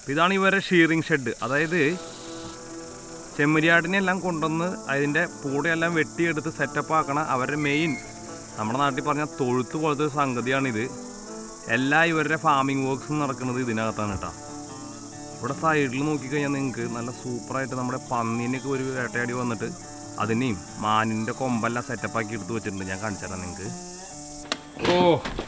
ഇതാണ് ഇവരുടെ ഷീറിങ് ഷെഡ് അതായത് ചെമ്മരിയാടിനെ എല്ലാം കൊണ്ടുവന്ന് അതിൻ്റെ പൂടെയെല്ലാം വെട്ടിയെടുത്ത് സെറ്റപ്പ് ആക്കണ അവരുടെ മെയിൻ നമ്മുടെ നാട്ടിൽ പറഞ്ഞ തൊഴുത്ത് പോലത്തെ ഒരു സംഗതിയാണിത് എല്ലാ ഇവരുടെ ഫാമിംഗ് വർക്ക്സും നടക്കുന്നത് ഇതിനകത്താണ് കേട്ടോ ഇവിടെ സൈഡിൽ നോക്കിക്കഴിഞ്ഞാൽ നിങ്ങൾക്ക് നല്ല സൂപ്പറായിട്ട് നമ്മുടെ പന്നീനൊക്കെ ഒരു വേട്ടയാടി വന്നിട്ട് അതിനെയും മാനിൻ്റെ കൊമ്പെല്ലാം സെറ്റപ്പ് ആക്കി എടുത്ത് വെച്ചിട്ടുണ്ട് ഞാൻ കാണിച്ചു തരാം നിങ്ങൾക്ക് ഓ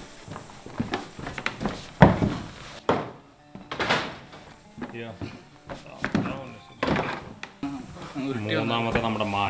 മൂന്നാമത്തെ നമ്മുടെ മാൻ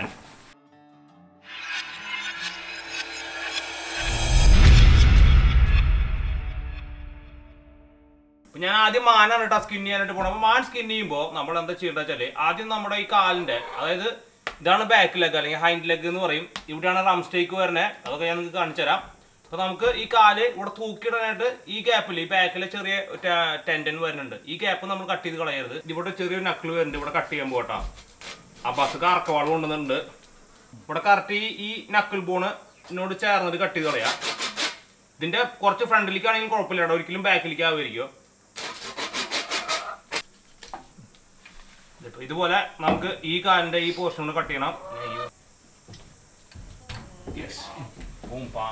ഇപ്പൊ ഞാൻ ആദ്യം മാനാണ് കേട്ടോ സ്കിൻ ചെയ്യാനായിട്ട് പോണത് അപ്പൊ മാൻ സ്കിൻ ചെയ്യുമ്പോൾ നമ്മൾ എന്താ ചെയ്യേണ്ടത് വെച്ചാല് ആദ്യം നമ്മുടെ ഈ കാലിന്റെ അതായത് ഇതാണ് ബാക്ക് ലെഗ് അല്ലെങ്കിൽ ഹൈൻഡ് ലെഗ് എന്ന് പറയും ഇവിടെയാണ് റം സ്റ്റേക്ക് വരുന്നത് അതൊക്കെ ഞാൻ നിങ്ങൾക്ക് കാണിച്ചു തരാം അപ്പൊ നമുക്ക് ഈ കാല് ഇവിടെ തൂക്കിയിടാനായിട്ട് ഈ ഗ്യാപ്പിൽ ഈ ബാക്കിലെ ചെറിയ ടെൻഡൻ വരുന്നുണ്ട് ഈ ഗ്യാപ്പ് നമ്മൾ കട്ട് ചെയ്ത് കളയരുത് ഇവിടെ ചെറിയൊരു നക്കിൾ വരുന്നുണ്ട് ഇവിടെ കട്ട് ചെയ്യാൻ പോകട്ടോ ആ ബസ് കറക്കവാൾ കൊണ്ടുവന്നിട്ടുണ്ട് ഇവിടെ കറക്റ്റ് ഈ ഈ നക്കിൾ ബോണിനോട് ചേർന്നിട്ട് കട്ട് ചെയ്ത് കളയാം ഇതിന്റെ കുറച്ച് ഫ്രണ്ടിലേക്ക് ആണെങ്കിലും കുഴപ്പമില്ല കേട്ടോ ഒരിക്കലും ബാക്കിലേക്ക് ആവുമായിരിക്കും ഇതിപ്പോ ഇതുപോലെ നമുക്ക് ഈ കാലിന്റെ ഈ പോർഷൻ കട്ട് ചെയ്യണം Yes. Boom, പാ.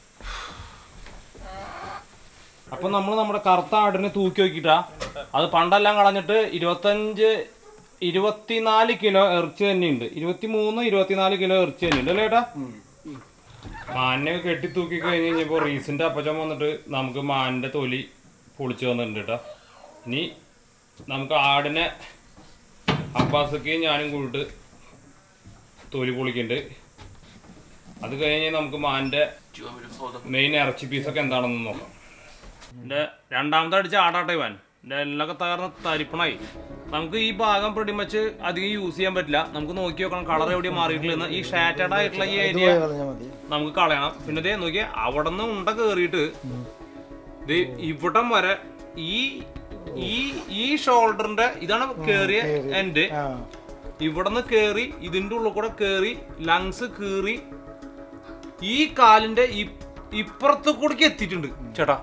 അപ്പൊ നമ്മൾ നമ്മുടെ കറുത്ത ആടിനെ തൂക്കി നോക്കിട്ടാ അത് പണ്ടെല്ലാം കളഞ്ഞിട്ട് ഇരുപത്തഞ്ച് ഇരുപത്തിനാല് കിലോ ഇറച്ചി തന്നെയുണ്ട് ഇരുപത്തി മൂന്ന് ഇരുപത്തിനാല് കിലോ ഇറച്ചി തന്നെയുണ്ട് അല്ലേ ഏട്ടാ മാനിനെ കെട്ടി തൂക്കി കഴിഞ്ഞ് കഴിഞ്ഞപ്പോൾ റീസിന്റെ അപ്പച്ചൻ വന്നിട്ട് നമുക്ക് മാനിന്റെ തൊലി പൊളിച്ചു വന്നിട്ടുണ്ട് കേട്ടോ ഇനി നമുക്ക് ആടിനെ അബ്ബാസൊക്കെയും ഞാനും കൂടിട്ട് തൊലി പൊളിക്കുന്നുണ്ട് അത് കഴിഞ്ഞ് നമുക്ക് മാനിന്റെ മെയിൻ ഇറച്ചി പീസൊക്കെ എന്താണെന്ന് നോക്കാം എൻ്റെ രണ്ടാമത്തെ അടിച്ച ആടാട്ടെ ഇവൻ എൻ്റെ എല്ലൊക്കെ തകർന്ന് തരിപ്പണായി നമുക്ക് ഈ ഭാഗം pretty much അധികം യൂസ് ചെയ്യാൻ പറ്റില്ല നമുക്ക് നോക്കി നോക്കണം കളർ എവിടെയും മാറിയിട്ടില്ലെന്ന് ഈ ഷാറ്റഡ് ആയിട്ടുള്ള ഈ ഏരിയ കളഞ്ഞാൽ മതി നമുക്ക് കളയണം പിന്നെ ഇതേ നോക്കിയേ അവിടെ നിന്ന് ഉണ്ട കയറിയിട്ട് ഇത് ഇവിടം വരെ ഈ ഈ ഈ ഷോൾഡറിന്റെ ഇതാണ് കേറിയ എൻഡ് ആ ഇവിടുന്ന് കേറി ഇതിന്റെ ഉള്ളിൽ കൂടെ കേറി ലങ്സ് കീറി ഈ കാലിന്റെ ഇ- ഇപ്പുറത്ത് കൂടിക്ക് എത്തിയിട്ടുണ്ട് ചേട്ടാ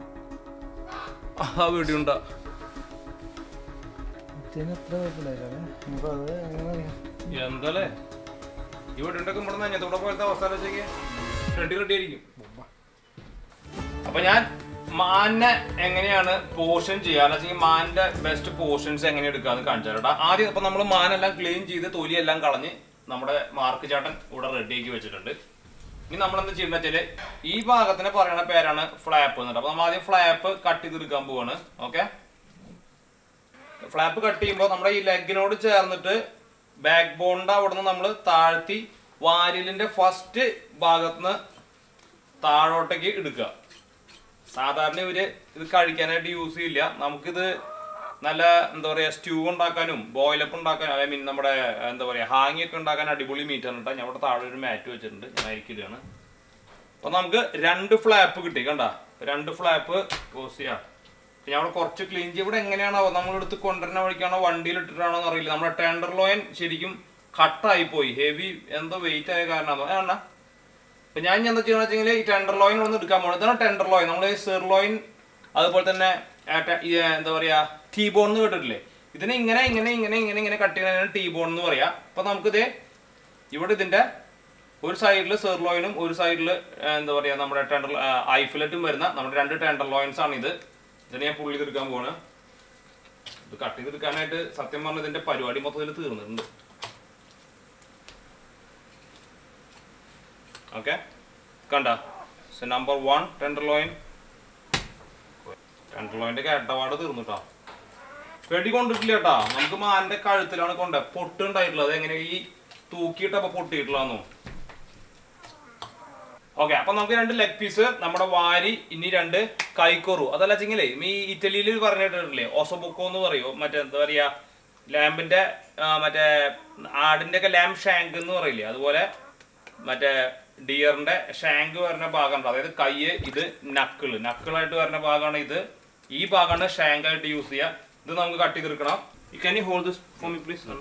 ആ വീടിയുണ്ട ഇതിന് എത്ര കുഴപ്പമില്ലായിരുന്നു നമുക്ക് അത് എങ്ങനെ അറിയാം എന്താലേ ഈ വീടുണ്ടൊക്കെ ഇവിടെ നഞ്ഞത്തോടെ പോലത്തെ അവസ്ഥ റെഡി റെഡി ആയിരിക്കും അപ്പൊ ഞാൻ മാനിനെ എങ്ങനെയാണ് പോർഷൻ ചെയ്യുക അല്ലെങ്കിൽ മാനിന്റെ ബെസ്റ്റ് പോർഷൻസ് എങ്ങനെ എടുക്കാന്ന് കാണിച്ചു തരാം ആദ്യം ഇപ്പൊ നമ്മൾ മാനെല്ലാം ക്ലീൻ ചെയ്ത് തൊലിയെല്ലാം കളഞ്ഞ് നമ്മുടെ മാർക്ക് ചാട്ടൻ ഇവിടെ റെഡി ആക്കി വെച്ചിട്ടുണ്ട് ഇനി നമ്മൾ എന്താ ചെയ്യേണ്ട വെച്ചാല് ഈ ഭാഗത്തിന് പറയുന്ന പേരാണ് ഫ്ലാപ്പ് എന്നിട്ട് അപ്പൊ നമ്മൾ ആദ്യം ഫ്ലാപ്പ് കട്ട് ചെയ്തെടുക്കാൻ പോവാണ് ഓക്കെ ഫ്ലാപ്പ് കട്ട് ചെയ്യുമ്പോൾ നമ്മുടെ ഈ ലെഗിനോട് ചേർന്നിട്ട് ബാക്ക് ബോണിന്റെ അവിടെ നിന്ന് നമ്മൾ താഴ്ത്തി വാരിലിന്റെ ഫസ്റ്റ് ഭാഗത്തുനിന്ന് താഴോട്ടേക്ക് എടുക്കുക സാധാരണ ഇവര് ഇത് കഴിക്കാനായിട്ട് യൂസ് ചെയ്യില്ല നമുക്കിത് നല്ല എന്താ പറയാ സ്റ്റ്യൂ ഉണ്ടാക്കാനും ബോയിലപ്പ് ഉണ്ടാക്കാനും ഐ മീൻ നമ്മുടെ എന്താ പറയാ ഹാങ്ങി ഒക്കെ ഉണ്ടാക്കാൻ അടിപൊളി മീറ്റ് ആണ് കേട്ടോ ഞാൻ ഇവിടെ താഴെ ഒരു മാറ്റ് വെച്ചിട്ടുണ്ട് ഞാൻ അരിക്കിലാണ് അപ്പൊ നമുക്ക് രണ്ട് ഫ്ലാപ്പ് കിട്ടി കണ്ട രണ്ട് ഫ്ലാപ്പ് യൂസ് ചെയ്യാം ഇപ്പൊ ഞാൻ അവിടെ കുറച്ച് ക്ലീൻ ചെയ്യും ഇവിടെ എങ്ങനെയാണോ നമ്മളെടുത്ത് കൊണ്ടുവരുന്ന വഴിക്കാണോ വണ്ടിയിൽ ഇട്ടിട്ടാണോ എന്ന് അറിയില്ല നമ്മുടെ ടെൻഡർ ലോയൻ ശരിക്കും കട്ടായി പോയി ഹെവി എന്തോ വെയിറ്റ് ആയ കാരണമാണോ ഏണ്ട ഇപ്പൊ ഞാൻ ഇനി എന്താ ചെയ്യണമെന്ന് വെച്ചെങ്കിൽ ഈ ടെൻഡർ ലോയിൻ ഒന്ന് എടുക്കാൻ പോകണം ഇതാണ് ടെൻഡർ ലോയിൻ നമ്മൾ സെർലോയിൻ അതുപോലെ തന്നെ ആ ടെ- ഈ, എന്താ പറയാ ടീ ബോൺ എന്ന് കേട്ടിട്ടില്ലേ ഇതിനെ ഇങ്ങനെ ഇങ്ങനെ ഇങ്ങനെ ഇങ്ങനെ ഇങ്ങനെ കട്ട് ചെയ്യുന്നതിനാണ് ടീ ബോൺ എന്ന് പറയാ അപ്പൊ നമുക്കിത് ഇവിടെ ഇതിന്റെ ഒരു സൈഡിൽ സെർലോയിനും ഒരു സൈഡിൽ എന്താ പറയാ നമ്മുടെ ടെൻഡർ ഐഫിലറ്റും വരുന്ന നമ്മുടെ രണ്ട് ടെൻഡർ ലോയിൻസ് ആണ് ഇത് ഇതിനെ ഞാൻ പുള്ളി തീർക്കാൻ പോവാണ് ഇത് കട്ട് ചെയ്തെടുക്കാനായിട്ട് സത്യം പറഞ്ഞ ഇതിന്റെ പരിപാടി മൊത്തത്തിൽ തീർന്നിട്ടുണ്ട് ഓക്കെ കണ്ട നമ്പർ വൺ ടെൻഡർ ലോയിൻ ടെൻഡർ ലോയിന്റെ കേട്ടപാട് തീർന്നു കേട്ടോ വെടി കൊണ്ടിട്ടില്ല കേട്ടാ നമുക്ക് മാന്റെ കഴുത്തിലാണ് കൊണ്ട പൊട്ട് ഉണ്ടായിട്ടുള്ളത് എങ്ങനെ ഈ തൂക്കിയിട്ടപ്പോ പൊട്ടിയിട്ടില്ലാന്നോ ഓക്കെ അപ്പൊ നമുക്ക് രണ്ട് ലെഗ് പീസ് നമ്മുടെ വാരി ഇനി രണ്ട് കൈക്കൊറു അതല്ല വെച്ചെങ്കിലേ ഈ ഇറ്റലിയിൽ പറഞ്ഞിട്ടില്ലേ ഓസബുക്കോ എന്ന് പറയോ മറ്റേ എന്താ പറയാ ലാമ്പിന്റെ ആ, മറ്റേ ആടിന്റെ ഒക്കെ ലാമ്പ് ഷാങ്ക് എന്ന് പറയില്ലേ അതുപോലെ മറ്റേ ഡിയറിന്റെ ഷാങ്ക് വരുന്ന ഭാഗമുണ്ട് അതായത് കൈ ഇത് നക്കിള് നക്കിളായിട്ട് വരുന്ന ഭാഗമാണ് ഇത് ഈ ഭാഗമാണ് ഷാങ്ക് ആയിട്ട് യൂസ് ചെയ്യുക ഇത് നമുക്ക് കട്ട് ചെയ്തെടുക്കണം ഈ can you hold this for me please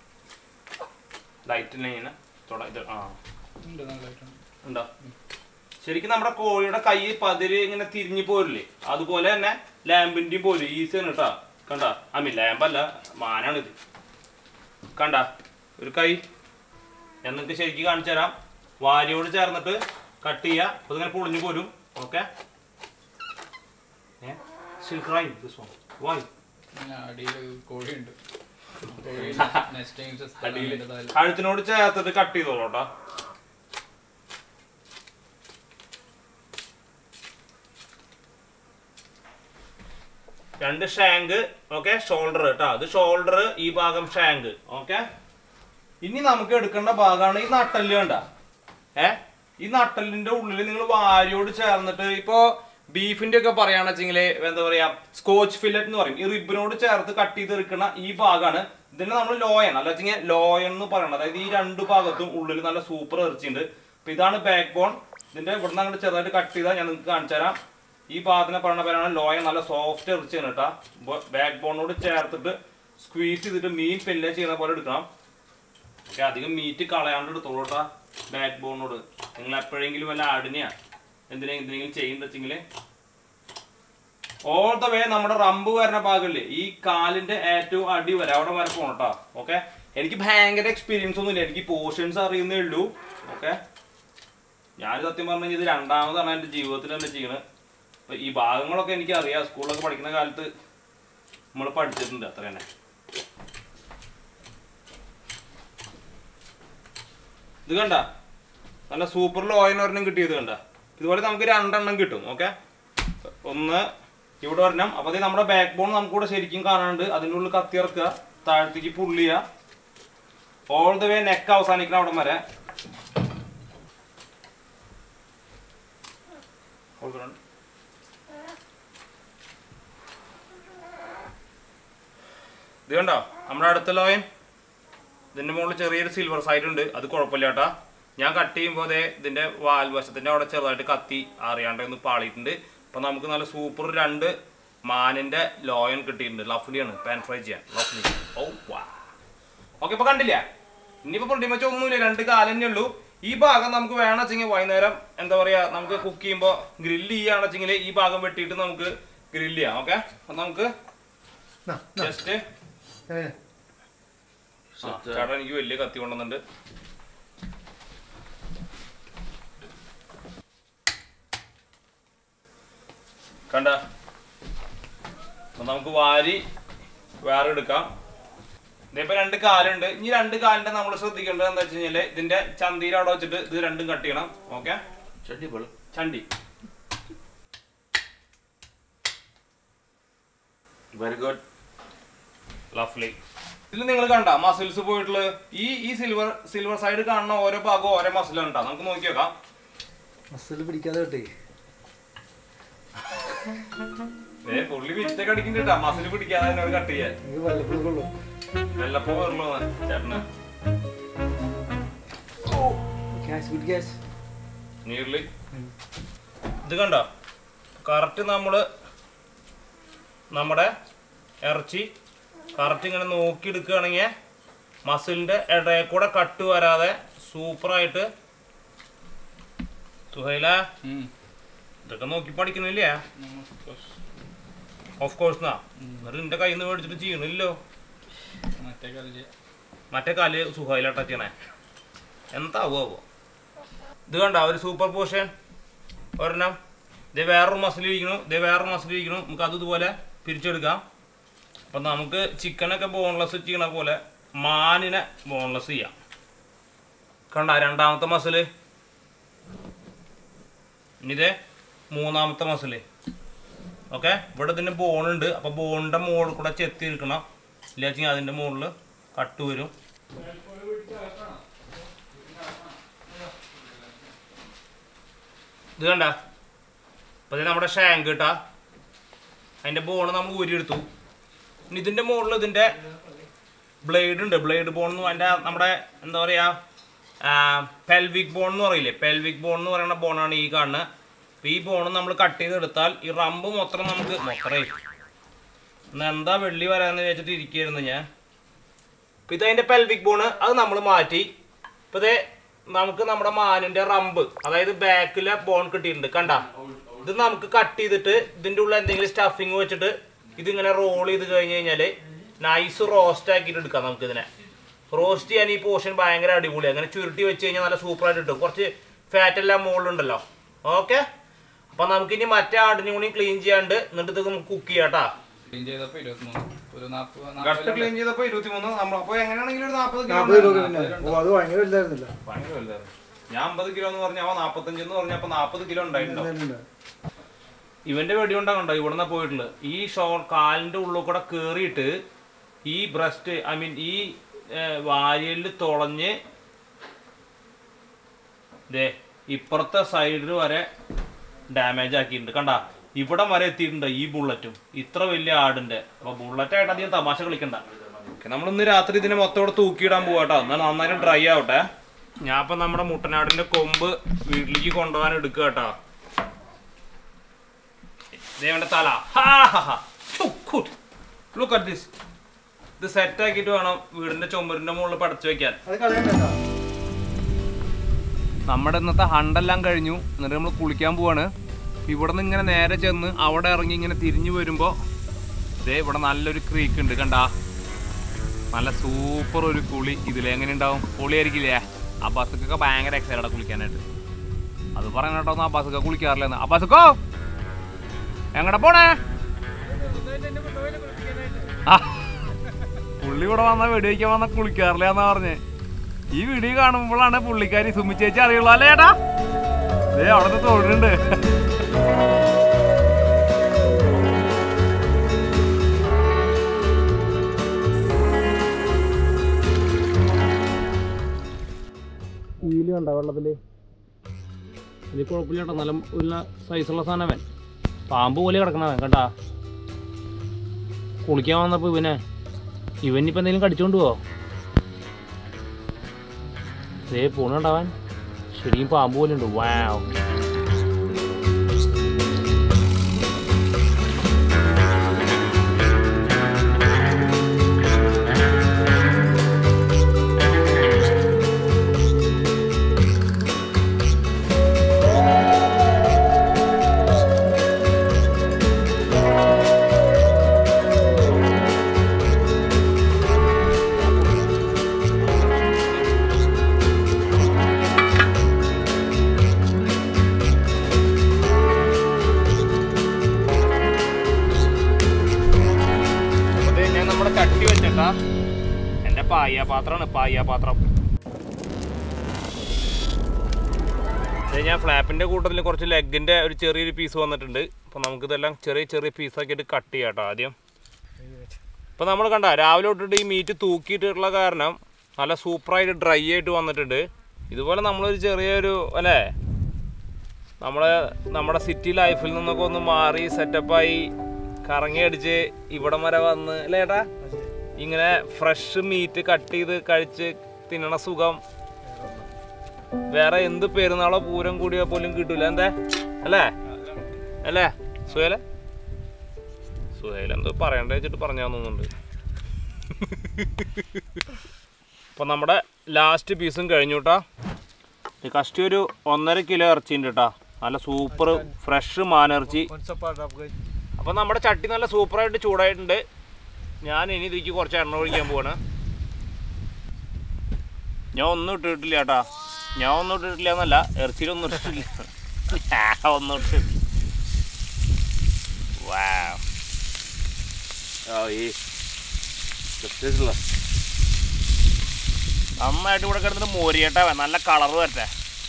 ലൈറ്റിന് ഇങ്ങനെ തൊട ഇത് ആ ഉണ്ടോ ശരിക്കും നമ്മുടെ കോഴിയുടെ കൈ പതിര് ഇങ്ങനെ തിരിഞ്ഞു പോരില്ലേ അതുപോലെ തന്നെ ലാമ്പിന്റെയും പോലും ഈസിയാണ് കേട്ടാ കണ്ട ഐ മീൻ ലാമ്പല്ല മാനാണിത് കണ്ട ഒരു കൈ ഞാൻ നിങ്ങൾക്ക് ശരിക്കും കാണിച്ചു തരാം വാരിയോട് ചേർന്നിട്ട് കട്ട് ചെയ്യുക അപ്പോൾ ഇതിങ്ങനെ പൊളിഞ്ഞു പോരും ഓക്കെ വായ് അടിയിൽ കോഴിയുണ്ട് കോഴി നെസ്റ്റിംഗ് അടിയിൽ സ്ഥലം കഴുത്തിനോട് ചേർത്തിട്ട് കട്ട് ചെയ്തോളൂ കേട്ടോ രണ്ട് ഷാങ്ക് ഓക്കെ ഷോൾഡർ കേട്ടോ അത് ഷോൾഡർ ഈ ഭാഗം ഷാങ്ക് ഓക്കെ ഇനി നമുക്ക് എടുക്കേണ്ട ഭാഗമാണ് ഈ നട്ടല് കണ്ട ഏ ഈ നട്ടലിന്റെ ഉള്ളിൽ നിങ്ങൾ വാരിയോട് ചേർന്നിട്ട് ഇപ്പോ ബീഫിന്റെ ഒക്കെ പറയുകയാണെന്ന് വെച്ചെങ്കിൽ എന്താ പറയാ സ്കോച്ച് ഫില്ലറ്റ് എന്ന് പറയും ഈ റിബിനോട് ചേർത്ത് കട്ട് ചെയ്തെടുക്കുന്ന ഈ ഭാഗമാണ് ഇതിനെ നമ്മൾ ലോയൻ അല്ല വെച്ചെങ്കിൽ ലോയൻ എന്ന് പറയണം അതായത് ഈ രണ്ട് ഭാഗത്തും ഉള്ളിൽ നല്ല സൂപ്പർ ഇറച്ചിയുണ്ട് അപ്പൊ ഇതാണ് ബാക്ക് ബോൺ ഇതിന്റെ ഇവിടുന്ന് അങ്ങോട്ട് ചെറുതായിട്ട് കട്ട് ചെയ്താൽ ഞാൻ നിങ്ങൾക്ക് കാണിച്ചു തരാം ഈ ഭാഗത്തിനെ പറയുന്ന പേരാണ് ലോയൻ നല്ല സോഫ്റ്റ് ഇറച്ചിയാണ് കേട്ടാ ബാക്ക് ബോണിനോട് ചേർത്തിട്ട് സ്ക്വീസ് ചെയ്തിട്ട് മീൻ ഫില്ല് ചെയ്യുന്ന പോലെ എടുക്കണം ഓക്കെ അധികം മീറ്റ് കളയാണ്ട് എടുത്തോളൂ കേട്ടാ ബാക്ക് ബോണിനോട് നിങ്ങൾ എപ്പോഴെങ്കിലും വല്ല ആടിനെയാ എന്തിനാ എന്തിനെങ്കിലും ചെയ്യുന്ന വെച്ചെങ്കിൽ ഓൾ ദ വേ നമ്മുടെ റമ്പ് വരുന്ന ഭാഗമില്ലേ ഈ കാലിന്റെ ഏറ്റവും അടി വരെ അവിടെ വരെ പോണം കേട്ടോ ഓക്കെ എനിക്ക് ഭയങ്കര എക്സ്പീരിയൻസ് ഒന്നുമില്ല എനിക്ക് പോർഷൻസ് അറിയുന്നേ ഉള്ളൂ ഓക്കെ ഞാൻ സത്യം പറഞ്ഞു കഴിഞ്ഞാൽ ഇത് രണ്ടാമതാണ് എൻ്റെ ജീവിതത്തിൽ തന്നെ ചെയ്യണത് അപ്പൊ ഈ ഭാഗങ്ങളൊക്കെ എനിക്ക് അറിയാം സ്കൂളിലൊക്കെ പഠിക്കുന്ന കാലത്ത് നമ്മൾ പഠിച്ചിട്ടുണ്ട് അത്ര തന്നെ ഇത് കണ്ട നല്ല സൂപ്പർ ലോയൻ ഒരെണ്ണം കിട്ടിയത് കണ്ട ഇതുപോലെ നമുക്ക് രണ്ടെണ്ണം കിട്ടും ഓക്കെ ഒന്ന് ഇവിടെ ഒരെണ്ണം അപ്പൊ അതേ നമ്മുടെ ബാക്ക് ബോൺ നമുക്കിവിടെ ശരിക്കും കാണാനുണ്ട് അതിൻ്റെ ഉള്ളിൽ കത്തി ഇറക്കുക താഴത്തേക്ക് പുള്ളി ചെയ്യുക ഓൾ ദ വേ നെക്ക് അവസാനിക്കണം അവിടെ വരെ കൊടുക്കണം. ഇത് കണ്ടോ നമ്മുടെ അടുത്ത ലോയൻ ഇതിന്റെ മുകളിൽ ചെറിയൊരു സിൽവർ സൈഡ് ഉണ്ട് അത് കുഴപ്പമില്ല കേട്ടാ ഞാൻ കട്ട് ചെയ്യുമ്പോൾ അതേ ഇതിന്റെ വാൽ വശത്തിന്റെ അവിടെ ചെറുതായിട്ട് കത്തി അറിയാണ്ട് ഒന്ന് പാളിയിട്ടുണ്ട് അപ്പൊ നമുക്ക് നല്ല സൂപ്പർ രണ്ട് മാനിന്റെ ലോയൻ കിട്ടിയിട്ടുണ്ട് ലഫ്ലിയാണ് പാൻ ഫ്രൈ ചെയ്യാൻ ലഫ്ലി ഓ വാ ഓക്കെ ഇപ്പൊ കണ്ടില്ല ഇനിയിപ്പോ പ്രതി മച്ച് ഒന്നുമില്ല രണ്ട് കാലം തന്നെ ഉള്ളൂ ഈ ഭാഗം നമുക്ക് വേണം വെച്ചെങ്കിൽ വൈകുന്നേരം എന്താ പറയാ നമുക്ക് കുക്ക് ചെയ്യുമ്പോൾ ഗ്രില്ല് ചെയ്യുകയാണെന്ന് വെച്ചെങ്കിൽ ഈ ഭാഗം വെട്ടിയിട്ട് നമുക്ക് ഗ്രില്ല് ചെയ്യാം ഓക്കെ അപ്പൊ നമുക്ക് നാ, നാ. ജസ്റ്റ് ഏ, ചേട്ടാ എനിക്ക് വലിയ കത്തി കൊണ്ടുവന്നുണ്ട് കണ്ട അപ്പൊ നമുക്ക് വാരി വേറെ എടുക്കാം ഇതിപ്പോ രണ്ട് കാലുണ്ട് ഇനി രണ്ട് കാലിന്റെ നമ്മൾ ശ്രദ്ധിക്കേണ്ടത് എന്താ വെച്ച് കഴിഞ്ഞാല് ഇതിന്റെ ചന്തിയിൽ അവിടെ വെച്ചിട്ട് ഇത് രണ്ടും കട്ട് ചെയ്യണം ഓക്കെ ചണ്ടി വെരി ഗുഡ് ലഫ്ലി ഇതിൽ നിങ്ങൾ കണ്ട മസിൽസ് പോയിട്ടുള്ള ഈ ഈ സിൽവർ സിൽവർ സൈഡ് കാണുന്ന ഓരോ ഭാഗവും ഓരോ മസിലാണ് ഉണ്ടാ നമുക്ക് നോക്കി നോക്കാം മസിൽ പിടിക്കാതെ കിട്ടേ ഏ പുള്ളി വിറ്റൊക്കെ അടിക്കുന്നുണ്ടാ മസിൽ പിടിക്കാതെ എന്നോട് കട്ട് ചെയ്യാൻ എനിക്ക് വല്ലപ്പോഴുള്ളൂ വെള്ളപ്പോ വരുള്ളൂ ചേട്ടന് ക്യാഷ് ഗുഡ് ക്യാഷ് നീർലി ഇത് കണ്ടോ കറക്റ്റ് നമ്മള് നമ്മുടെ ഇറച്ചി കറക്റ്റ് ഇങ്ങനെ നോക്കി എടുക്കുകയാണെങ്കിൽ മസിലിന്റെ ഇടയിൽ കൂടെ കട്ട് വരാതെ സൂപ്പറായിട്ട് സുഹൈല ഇതൊക്കെ നോക്കി പഠിക്കണില്ലേ ഓഫ് കോഴ്സ് എന്നാ എന്നിട്ട് നിന്റെ കയ്യിൽ നിന്ന് മേടിച്ചിട്ട് ചെയ്യണില്ലോ മറ്റേ കളി മറ്റേ കാല് സുഖമായില്ലാട്ട ചെയ്യണേ എന്താവോ ഇത് കണ്ട ഒരു സൂപ്പർ പോഷൻ ഒരെണ്ണം ഇത് വേറൊരു മസിൽ ഇരിക്കണു ഇത് വേറൊരു മസിൽ ഇരിക്കണു നമുക്ക് അത് ഇതുപോലെ പിരിച്ചെടുക്കാം അപ്പം നമുക്ക് ചിക്കനൊക്കെ ബോൺലെസ് ചെയ്യണ പോലെ മാനിനെ ബോൺലെസ് ചെയ്യാം കണ്ട രണ്ടാമത്തെ മസില് ഇനി ഇത് മൂന്നാമത്തെ മസില് ഓക്കെ ഇവിടെ ഇതിൻ്റെ ബോണുണ്ട് അപ്പോൾ ബോണിൻ്റെ മുകളിൽ കൂടെ ചെത്തി ഇരിക്കണം ഇല്ലെങ്കിൽ അതിൻ്റെ മുകളിൽ കട്ട് വരും ഇത് കണ്ട അപ്പോൾ ഇത് നമ്മുടെ ഷാങ്ക് കേട്ടാ അതിൻ്റെ ബോണ് നമ്മൾ ഊരിയെടുത്തു ഇനി ഇതിൻ്റെ മുകളിൽ ഇതിൻ്റെ ബ്ലേഡ് ഉണ്ട് ബ്ലേഡ് ബോൺ എന്ന് അതിൻ്റെ നമ്മുടെ എന്താ പറയുക പെൽവിക് ബോൺ എന്ന് പറയില്ലേ പെൽവിക് ബോൺ എന്ന് പറയുന്ന ബോണാണ് ഈ കാണുന്നത് അപ്പോൾ ഈ ബോൺ നമ്മൾ കട്ട് ചെയ്തെടുത്താൽ ഈ റമ്പ് മൊത്തം നമുക്ക് മൊത്തറേ ഇന്ന് എന്താ വെള്ളി വരാന്ന് വെച്ചിട്ട് ഇരിക്കുകയായിരുന്നു ഞാൻ ഇപ്പം ഇത് അതിൻ്റെ പെൽവിക് ബോണ് അത് നമ്മൾ മാറ്റി ഇപ്പം ഇതേ നമുക്ക് നമ്മുടെ മാനിന്റെ റമ്പ് അതായത് ബാക്കിലെ ബോൺ കിട്ടിയിട്ടുണ്ട് കണ്ട ഇത് നമുക്ക് കട്ട് ചെയ്തിട്ട് ഇതിന്റെ ഉള്ളിൽ എന്തെങ്കിലും സ്റ്റഫിങ് വെച്ചിട്ട് ഇതിങ്ങനെ റോൾ ചെയ്ത് കഴിഞ്ഞ് കഴിഞ്ഞാല് നൈസ് റോസ്റ്റ് ആക്കിയിട്ട് എടുക്കാം നമുക്ക് ഇതിനെ റോസ്റ്റ് ചെയ്യാൻ ഈ പോർഷൻ ഭയങ്കര അടിപൊളി അങ്ങനെ ചുരുട്ടി വെച്ച് കഴിഞ്ഞാൽ നല്ല സൂപ്പറായിട്ട് കിട്ടും കുറച്ച് ഫാറ്റ് എല്ലാം മുകളിലുണ്ടല്ലോ ഓക്കെ അപ്പൊ നമുക്ക് ഇനി മറ്റേ ആടിനെ കൂടി ക്ലീൻ ചെയ്യാണ്ട് എന്നിട്ട് ഇത് നമുക്ക് കുക്ക് ചെയ്യാട്ടാ ക്ലീൻ ചെയ്തപ്പോ ഇരുപത്തിമൂന്ന് ഒരു നാപ്പത് ഗട്ട് ക്ലീൻ ചെയ്തപ്പോ ഇരുപത്തിമൂന്ന് നമ്മൾ അപ്പൊ എങ്ങനെയാണെങ്കിലും ഒരു നാൽപ്പത് നാൽപ്പത് കിലോ കിലോ പിന്നെ ഓ അത് ഭയങ്കര വലുതായിരുന്നില്ല ഭയങ്കര വലുതായിരുന്നു ഞാൻ അമ്പത് കിലോ എന്ന് പറഞ്ഞ അവൻ നാപ്പത്തഞ്ച് എന്ന് പറഞ്ഞപ്പോ നാപ്പത് കിലോ ഉണ്ടായിട്ടുണ്ടോ ഉണ്ടായിരുന്നു. ഇവന്റെ വെടി കൊണ്ടാകണ്ടോ ഇവിടുന്ന് പോയിട്ടുള്ളത് ഈ ഷോ കാലിന്റെ ഉള്ളിൽ കൂടെ കേറിയിട്ട് ഈ ബ്രസ്റ്റ് ഐ മീൻ ഈ വാരിയലിൽ തുളഞ്ഞ് ദേ ഇപ്പുറത്തെ സൈഡിൽ വരെ ഡാമേജ് ആക്കിയിട്ടുണ്ട് കണ്ട ഇവിടെ വരെ എത്തിയിട്ടുണ്ട് ഈ ബുള്ളറ്റും ഇത്ര വലിയ ആടിന്റെ അപ്പൊ ബുള്ളറ്റ് ആയിട്ട് അധികം തമാശ കളിക്കണ്ട നമ്മൾ ഇന്ന് രാത്രി ഇതിനെ മൊത്തം ഇവിടെ തൂക്കിയിടാൻ പോവാട്ടോ എന്നാൽ നന്നായിട്ട് ഡ്രൈ ആവട്ടെ ഞാൻ ഇപ്പൊ നമ്മുടെ മുട്ടനാടിന്റെ കൊമ്പ് വീട്ടിലേക്ക് കൊണ്ടുപോകാൻ എടുക്കുക കേട്ടോ ദേവന്റെ തല ലുക്ക് അറ്റ് ദിസ് ഇത് സെറ്റ് ആക്കിയിട്ട് വേണം വീടിന്റെ ചുമരിന്റെ മുകളിൽ പടച്ചു വെക്കാൻ അത് കളയണ്ട നമ്മുടെ ഇന്നത്തെ ഹണ്ടെല്ലാം കഴിഞ്ഞു എന്നിട്ട് നമ്മൾ കുളിക്കാൻ പോവാണ് ഇവിടെ നിന്ന് ഇങ്ങനെ നേരെ ചെന്ന് അവിടെ ഇറങ്ങി ഇങ്ങനെ തിരിഞ്ഞു വരുമ്പോൾ ദേ ഇവിടെ നല്ലൊരു ക്രീക്ക് ഉണ്ട് കണ്ടാ നല്ല സൂപ്പർ ഒരു കുളി ഇതിലെങ്ങനെ ഉണ്ടാവും പൊളിയായിരിക്കില്ലേ ആ ബസ്സൊക്കെ ഭയങ്കര എക്സൈറ്റഡ് കുളിക്കാനായിട്ട് അത് പറയണ കേട്ടോ ആ ബസ്സൊക്കെ കുളിക്കാറില്ലെന്ന് ആ ബസ്സൊക്കോ എങ്ങടെ പോണേ ആ, പുള്ളി ഇവിടെ വന്ന വെടിവെക്കാൻ വന്ന കുളിക്കാറില്ല എന്നാ പറഞ്ഞേ ഈ വീഡിയോ കാണുമ്പോഴാണ് പുള്ളിക്കാരി സുമി ചേച്ചി അറിയുള്ളൂ അല്ലേ ഏട്ടാ ദേ അവിടെ നിന്ന് തൊഴുന്നുണ്ട് ഈല് കണ്ട വെള്ളത്തില് ഇത് കുഴപ്പമില്ല കേട്ടോ നല്ല ഉള്ള സൈസുള്ള സാധനവൻ പാമ്പ് പോലെ കിടക്കണവൻ കേട്ടാ കുളിക്കാൻ വന്നപ്പോ ഇവനെ ഇവനിപ്പോ എന്തെങ്കിലും കടിച്ചോണ്ട് പോവോ ദേ പോണുണ്ടാവാൻ ശരിക്കും പാമ്പ് പോലെ ഉണ്ട് വാവ് അതെ ഞാൻ നമ്മുടെ ചട്ടി വെച്ചേട്ടാ എന്റെ പായ പാത്രമാണ് പായ പാത്രം ഇത് ഞാൻ ഫ്ലാപ്പിന്റെ കൂട്ടത്തിൽ കുറച്ച് ലെഗിന്റെ ഒരു ചെറിയൊരു പീസ് വന്നിട്ടുണ്ട് അപ്പൊ നമുക്കിതെല്ലാം ചെറിയ ചെറിയ പീസാക്കിയിട്ട് കട്ട് ചെയ്യാം കേട്ടോ ആദ്യം ഇപ്പൊ നമ്മൾ കണ്ട രാവിലെ തൊട്ടിട്ട് ഈ മീറ്റ് തൂക്കിയിട്ടുള്ള കാരണം നല്ല സൂപ്പറായിട്ട് ഡ്രൈ ആയിട്ട് വന്നിട്ടുണ്ട് ഇതുപോലെ നമ്മളൊരു ചെറിയൊരു അല്ലേ നമ്മളെ നമ്മുടെ സിറ്റി ലൈഫിൽ നിന്നൊക്കെ ഒന്ന് മാറി സെറ്റപ്പായി കറങ്ങി അടിച്ച് ഇവിടം വരെ വന്ന് അല്ലേ ഏട്ടാ ഇങ്ങനെ ഫ്രഷ് മീറ്റ് കട്ട് ചെയ്ത് കഴിച്ച് തിന്നണ സുഖം വേറെ എന്ത് പെരുന്നാളോ പൂരം കൂടിയോ പോലും കിട്ടൂല എന്താ അല്ലേ അല്ലേ സുഹേല സുഹേല എന്തോ പറയണ്ട വെച്ചിട്ട് പറഞ്ഞാന്ന് തോന്നുന്നുണ്ട് അപ്പൊ നമ്മുടെ ലാസ്റ്റ് പീസും കഴിഞ്ഞു കേട്ടാ ഈ കഷ്ടി ഒരു ഒന്നര കിലോ ഇറച്ചിണ്ട് കേട്ടാ നല്ല സൂപ്പർ ഫ്രഷ് മാനിറച്ചി Once a part of guys. അപ്പോൾ നമ്മുടെ ചട്ടി നല്ല സൂപ്പറായിട്ട് ചൂടായിട്ടുണ്ട് ഞാൻ ഇനി ഇതിലേക്ക് കുറച്ച് എണ്ണ ഒഴിക്കാൻ പോവാണ് ഞാൻ ഒന്നും ഇട്ടിട്ടില്ല ചേട്ടാ ഞാൻ ഒന്നും ഇട്ടിട്ടില്ല എന്നല്ല ഇറച്ചിയിലൊന്നും ഇട്ടിട്ടില്ല ഞാൻ ഒന്നും ഇട്ടിട്ടില്ല Wow. Oh, yeah. The sizzler. നന്നായിട്ട് ഇവിടെ കിടന്നിട്ട് മോരിയേട്ടാ നല്ല കളർ വരട്ടെ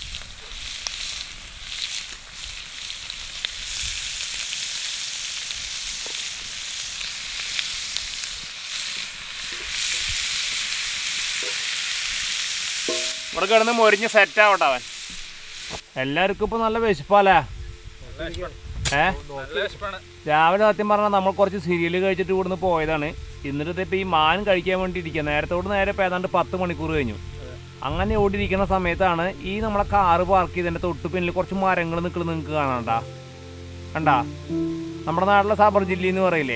ഇവിടെ കിടന്ന് മൊരിഞ്ഞ് സെറ്റ് ആവട്ടെ അവൻ എല്ലാവർക്കും ഇപ്പൊ നല്ല വിശപ്പല്ലേ ഏ നല്ല വിശപ്പാണ് രാവിലെ സത്യം പറഞ്ഞാൽ നമ്മൾ കുറച്ച് സീരിയൽ കഴിച്ചിട്ട് ഇവിടുന്ന് പോയതാണ് എന്നിട്ട് ഇതിപ്പോൾ ഈ മാൻ കഴിക്കാൻ വേണ്ടി ഇരിക്കുക നേരത്തോട് നേരെ ഇപ്പം ഏതാണ്ട് പത്ത് മണിക്കൂർ കഴിഞ്ഞു അങ്ങനെ ഓടിയിരിക്കുന്ന സമയത്താണ് ഈ നമ്മളെ കാറ് പാർക്ക് ചെയ്തതിൻ്റെ തൊട്ട് പിന്നിൽ കുറച്ച് മരങ്ങൾ നിൽക്കുന്നത് നിങ്ങൾക്ക് കാണാണ്ടാ കണ്ടാ നമ്മുടെ നാട്ടിലെ സബർ ജില്ലി എന്ന് പറയില്ലേ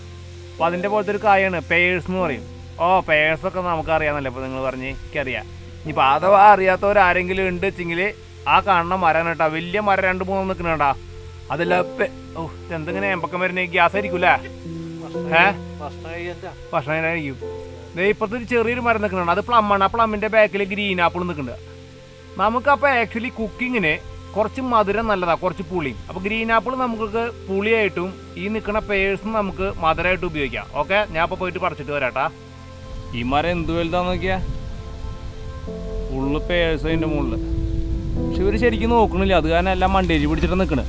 അപ്പോൾ അതിൻ്റെ പോലത്തെ ഒരു കായാണ് പേഴ്സ് എന്ന് പറയും ഓ പേഴ്സൊക്കെ നമുക്കറിയാമെന്നല്ലേ ഇപ്പോൾ നിങ്ങൾ പറഞ്ഞ് എനിക്കറിയാം ഇനിയിപ്പോൾ അഥവാ അറിയാത്തവരാരെങ്കിലും ഉണ്ട് വെച്ചെങ്കിൽ ആ കാണുന്ന മരം കേട്ടാ വലിയ മരം രണ്ട് മൂന്ന് നിൽക്കണേട്ടാ അതെല്ലാം പെ- ഓ എന്തെങ്ങനെ എമ്പക്കം വരുന്ന ഗ്യാസ് ആയിരിക്കൂലേ ഏ ഭക്ഷണം കഴിക്കും ദേ ഇപ്പത്തെ ഒരു ചെറിയൊരു മരം നിൽക്കുന്നുണ്ട് അത് പ്ലമ്മാണ് ആ പ്ലമ്മിന്റെ ബാക്കിൽ ഗ്രീൻ ആപ്പിൾ നിൽക്കുന്നുണ്ട് നമുക്കപ്പോൾ ആക്ച്വലി കുക്കിങ്ങിന് കുറച്ച് മധുരം നല്ലതാ കുറച്ച് പുളി അപ്പോൾ ഗ്രീൻ ആപ്പിൾ നമുക്ക് പുളിയായിട്ടും ഈ നിൽക്കുന്ന പേഴ്സും നമുക്ക് മധുരമായിട്ട് ഉപയോഗിക്കാം ഓക്കെ ഞാൻ അപ്പോൾ പോയിട്ട് പറിച്ചിട്ട് വരാട്ടാ ഈ മരം എന്ത് വലുതാന്ന് നോക്കിയാ ഫുള്ള് പേഴ്സ് അതിൻ്റെ മുകളിൽ പക്ഷെ ഇവർ ശരിക്കും നോക്കണില്ല അത് കാരണം എല്ലാം മണ്ടേജ് പിടിച്ചിട്ട് നിൽക്കണ്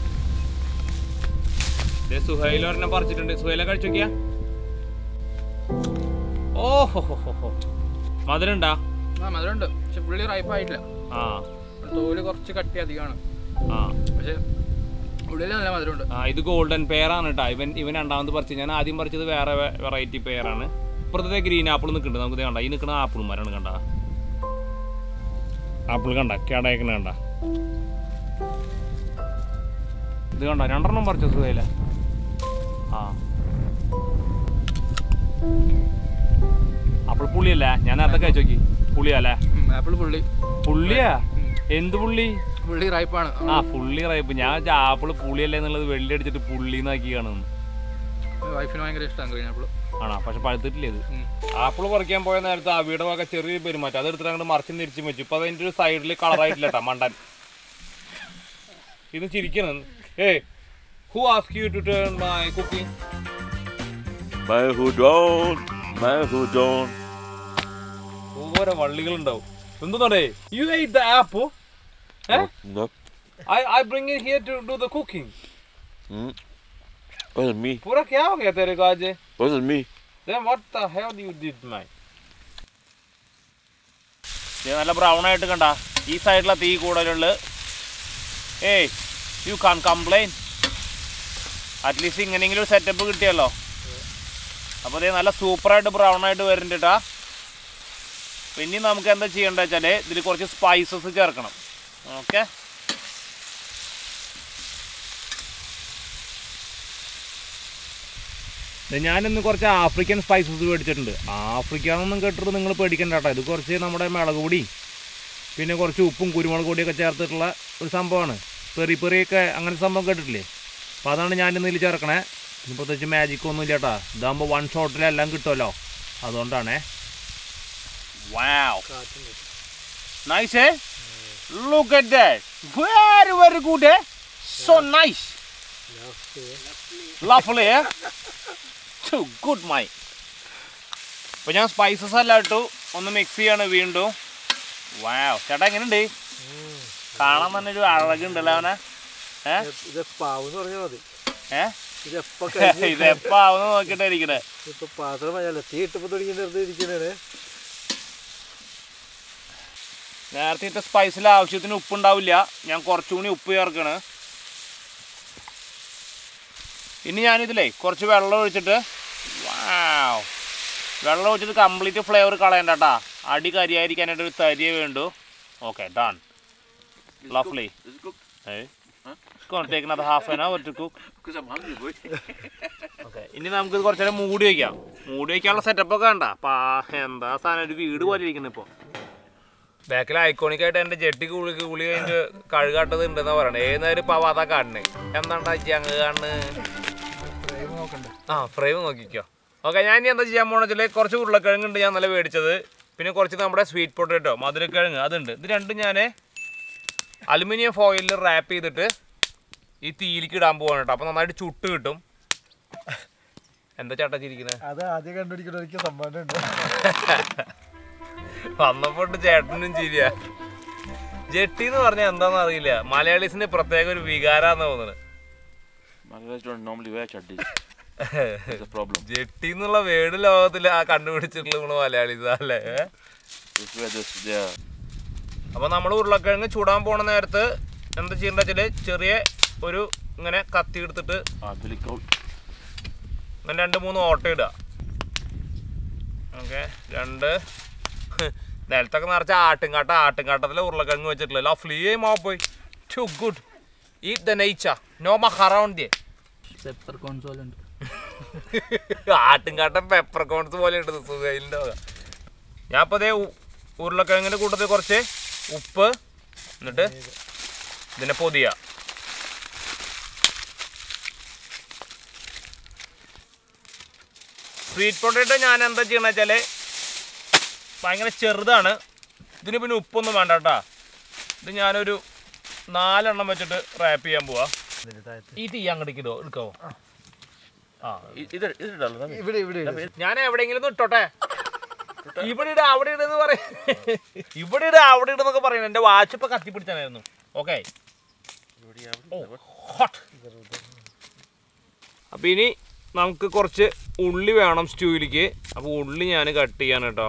സുഹൈൽ ഒരെണ്ണം പറിച്ചിട്ടുണ്ട് സുഹൈല കഴിച്ചു നോക്കിയാ ഓഹോ മധുരം ഉണ്ടാ ആ മധുരമുണ്ട് പക്ഷെ പുള്ളി റൈപ്പ് ആയിട്ടില്ല ആ തോല് കുറച്ച് കട്ടി അധികമാണ് ആ പക്ഷെ ഉള്ളിൽ നല്ല മധുരമുണ്ട് ആ ഇത് ഗോൾഡൻ പെയറാണ് കേട്ടോ ഇവൻ ഇവൻ രണ്ടാമത് പറിച്ചത് ഞാൻ ആദ്യം പറിച്ചത് വേറെ വെറൈറ്റി പെയറാണ് ഇപ്പുറത്തെ ഗ്രീൻ ആപ്പിൾ നിൽക്കുന്നുണ്ട് നമുക്ക് ഇത് കണ്ട ഈ നിൽക്കുന്ന ആപ്പിൾ മരമാണ് കണ്ട ആപ്പിൾ കണ്ട കേടയക്കണ കണ്ട ഇത് കണ്ട രണ്ടെണ്ണം പറിച്ച സുഖയില്ല ആ ആപ്പിൾ പുള്ളിയല്ലേ ഞാൻ നേരത്തെ കഴിച്ചു നോക്കി പുള്ളിയല്ലേ ആപ്പിൾ പുള്ളി പുള്ളിയാ എന്ത് പുള്ളി പുള്ളി റൈപ്പാണ് ആ പുള്ളി റൈപ്പ് ഞാൻ വിചാരിച്ചു ആപ്പിള് പുളിയല്ലേ എന്നുള്ളത് വെള്ളി അടിച്ചിട്ട് പുള്ളിന്നാക്കി കാണുന്നു വൈഫിന് ഭയങ്കര ഇഷ്ടമാണ് ഗ്രീൻ ആപ്പിൾ ആണോ പക്ഷെ പഴുത്തിട്ടില്ല ഇത് ആപ്പിള് പറിക്കാൻ പോയ നേരത്തെ അവിയുടെ വക ചെറിയ പെരുമാറ്റം അത് എടുത്തിട്ട് അങ്ങോട്ട് മറിച്ചും തിരിച്ചും വെച്ചു ഇപ്പൊ അതിന്റെ ഒരു സൈഡിൽ കളറായിട്ടില്ല കേട്ടാ മണ്ടൻ ഇത് ചിരിക്കണം eh who ask you to turn my cooking Man who don't, man who don't. ഓരോ വള്ളികൾ ഉണ്ടാവും എന്തുന്നേ you ate the apple Eh? No. I I bring it here to do the cooking Mm. Wasn't me. पूरा क्या हो गया तेरे को आज Wasn't me. Then what the hell you did, man? നല്ല ബ്രൗൺ ആയിട്ട് കണ്ട ഈ സൈഡിലെ തീ കൂടുതലുള്ള hey you can't complain at least ഇങ്ങനെയെങ്കിലും ഒരു സെറ്റപ്പ് കിട്ടിയല്ലോ അപ്പോൾ ഇത് നല്ല സൂപ്പറായിട്ട് ബ്രൗൺ ആയിട്ട് വരുന്നുണ്ട് കേട്ടാ പിന്നെ നമുക്ക് എന്താ ചെയ്യേണ്ടത് വെച്ചാൽ ഇതിൽ കുറച്ച് സ്പൈസസ് ചേർക്കണം ഓക്കെ ഞാനിന്ന് കുറച്ച് ആഫ്രിക്കൻ സ്പൈസസ് മേടിച്ചിട്ടുണ്ട് ആഫ്രിക്ക എന്നൊന്നും കേട്ടിട്ട് നിങ്ങൾ പേടിക്കണ്ട കേട്ടോ ഇത് കുറച്ച് നമ്മുടെ മുളക് പൊടി പിന്നെ കുറച്ച് ഉപ്പും കുരുമുളക് പൊടിയൊക്കെ ചേർത്തിട്ടുള്ള ഒരു സംഭവമാണ് പെറി പെറിയൊക്കെ അങ്ങനെ സംഭവം കേട്ടിട്ടില്ലേ അപ്പോൾ അതാണ് ഞാൻ ഇന്ന് ഇതിൽ ചേർക്കണേ ഇനി പ്രത്യേകിച്ച് മാജിക് ഒന്നും ഇല്ല കേട്ടോ ഇതാകുമ്പോൾ വൺ ഷോട്ടിലെല്ലാം കിട്ടുമല്ലോ അതുകൊണ്ടാണേ wow nice eh look at that very very good eh so nice lovely eh too good my അപ്പോൾ ഞാൻ സ്പൈസസ് എല്ലാം ഇട്ടു ഒന്ന് മിക്സ് ചെയ്യാണ് വീണ്ടും വാവ് ചേട്ടാ എങ്ങനെയുണ്ട് കാണാൻ തന്നെ ഒരു അഴകുണ്ടല്ലോ അവനെ ഏ ഇത് പാവെന്ന് പറഞ്ഞാൽ മതി ഏ ഇത് എപ്പോ ഇത് എപ്പോ ആവുന്ന നോക്കിട്ടാ ഇരിക്കണേ ഇപ്പൊ പാത്രം മതിയല്ല തീ ഇട്ടപ്പോ തുടങ്ങി നിർത്തി ഇരിക്കുന്നതാണ് നേരത്തെ ഇട്ട സ്പൈസിൽ ആവശ്യത്തിന് ഉപ്പ് ഉണ്ടാവില്ല ഞാൻ കുറച്ചുകൂടി ഉപ്പ് ചേർക്കണ് ഇനി ഞാനിതിലേ കുറച്ച് വെള്ളം ഒഴിച്ചിട്ട് വാവ് വെള്ളം ഒഴിച്ചിട്ട് കംപ്ലീറ്റ് ഫ്ലേവർ കളയണ്ട കേട്ടാ അടി കരിയായിരിക്കാനായിട്ട് ഒരു തരിയേ വേണ്ടു okay done lovely Is it cooked? Hey. It's gonna take another half an hour to cook. Because I'm hungry, boy. Okay. ഇനി നമുക്ക് കുറച്ച് നേരം മൂടി വയ്ക്കാം മൂടി വയ്ക്കാനുള്ള സെറ്റപ്പ് ഒക്കെ കണ്ട പാ എന്താ സാധനം ഒരു വീട് പോലെ ഇരിക്കുന്നു ഇപ്പോൾ ബാക്കിൽ ഐക്കോണിക് ആയിട്ട് എൻ്റെ ജെട്ടി കുളി കുളി കഴിഞ്ഞ് കഴുകാട്ടത് ഉണ്ടെന്നാ പറയണേ ഏത് നേരം ഇപ്പം അതാ കാണണേ എന്താണ്ടാ ഞങ്ങൾ കാണുന്നത് ആ ഫ്രെയിം നോക്കിക്കോ ഓക്കെ ഞാൻ ഇനി എന്താ ചെയ്യാൻ പോണെന്ന് വെച്ചാൽ കുറച്ച് ഉരുളക്കിഴങ്ങുണ്ട് ഞാൻ നല്ല മേടിച്ചത് പിന്നെ കുറച്ച് നമ്മുടെ സ്വീറ്റ് പൊട്ടേറ്റോ മധുരക്കിഴങ്ങ് അതുണ്ട് ഇത് രണ്ടും ഞാൻ അലുമിനിയം ഫോയിലിൽ റാപ്പ് ചെയ്തിട്ട് ഈ തീയിലേക്ക് ഇടാൻ പോവാണ് കേട്ടോ അപ്പോൾ നന്നായിട്ട് ചുട്ട് കിട്ടും എന്താ ചേട്ടാ ചിരിക്കുന്നത് അത് ആദ്യം കണ്ടുപിടിക്കുന്ന ഒരിക്കൽ സമ്മാനം ഉണ്ട് വന്നപ്പോട്ട് ചേട്ടനും ചിരിയാ ജെട്ടി എന്ന് പറഞ്ഞാൽ എന്താണെന്ന് അറിയില്ല മലയാളീസിന് പ്രത്യേക ഒരു വികാരാന്ന് തോന്നുന്നത് Malayalis don't normally wear chaddis. That's a problem. ജെട്ടി എന്നുള്ള വേർഡ് ലോകത്തിൽ ആ കണ്ടുപിടിച്ചിട്ടുള്ള നമ്മള് മലയാളീസ് അല്ലേ Just wear this, yeah. അപ്പൊ നമ്മൾ ഉരുളക്കിഴങ്ങ് ചൂടാൻ പോണ നേരത്ത് എന്താ ചെയ്യേണ്ട വെച്ചാല് ചെറിയ ഒരു ഇങ്ങനെ കത്തി എടുത്തിട്ട് Ah, Billy Goat. ഇങ്ങനെ രണ്ട് മൂന്ന് ഓട്ട ഇടുക ഓക്കെ രണ്ട് നിലത്തൊക്കെ നിറച്ച ആട്ടുംകാട്ട ആട്ടുംകാട്ടത്തിലെ ഉരുളക്കിഴങ്ങ് വെച്ചിട്ടില്ല ലഫ്ലി മാ പോയി ടു ഗുഡ് ഈറ്റ് ദ നെയ്ച്ച നോ മഹറൗണ്ട് പെപ്പർ കോൺസോൾ ഉണ്ട് ആട്ടുംകാട്ടൻ പെപ്പർ കോൺസ് പോലെ ഉണ്ട് സുഖയിലിൻ്റെ വക ഞാൻ ഇപ്പോൾ അതേ ഉരുളക്കിഴങ്ങിൻ്റെ കൂട്ടത്തിൽ കുറച്ച് ഉപ്പ് എന്നിട്ട് ഇതിനെ പൊതിയ സ്വീറ്റ് പൊട്ടേറ്റോ ഞാൻ എന്താ ചെയ്യണമെന്ന് വെച്ചാൽ ഭയങ്കര ചെറുതാണ് ഇതിന് പിന്നെ ഉപ്പൊന്നും വേണ്ട കേട്ടാ ഇത് ഞാനൊരു നാലെണ്ണം വെച്ചിട്ട് റാപ്പ് ചെയ്യാൻ പോവാ ഈ തീ അങ്ങോട്ടേക്ക് ഇടോ എടുക്കാവോ ആ I- Either, either डालो ना ഇവിടെ ഇവിടെ ഇട്. ഞാൻ എവിടെയെങ്കിലും ഒന്ന് ഇട്ടോട്ടെ ഇവിടെ ഇട അവിടെ ഇടെന്ന് പറയും ഇവിടെ ഇട അവിടെ ഇടെന്നൊക്കെ പറയുന്നത് എന്റെ വാച്ച് ഇപ്പൊ കത്തിപ്പിടിച്ചായിരുന്നു ഓക്കെ അപ്പൊ ഇനി നമുക്ക് കുറച്ച് ഉള്ളി വേണം സ്റ്റൂവിലേക്ക് അപ്പൊ ഉള്ളി ഞാൻ കട്ട് ചെയ്യാൻ കേട്ടോ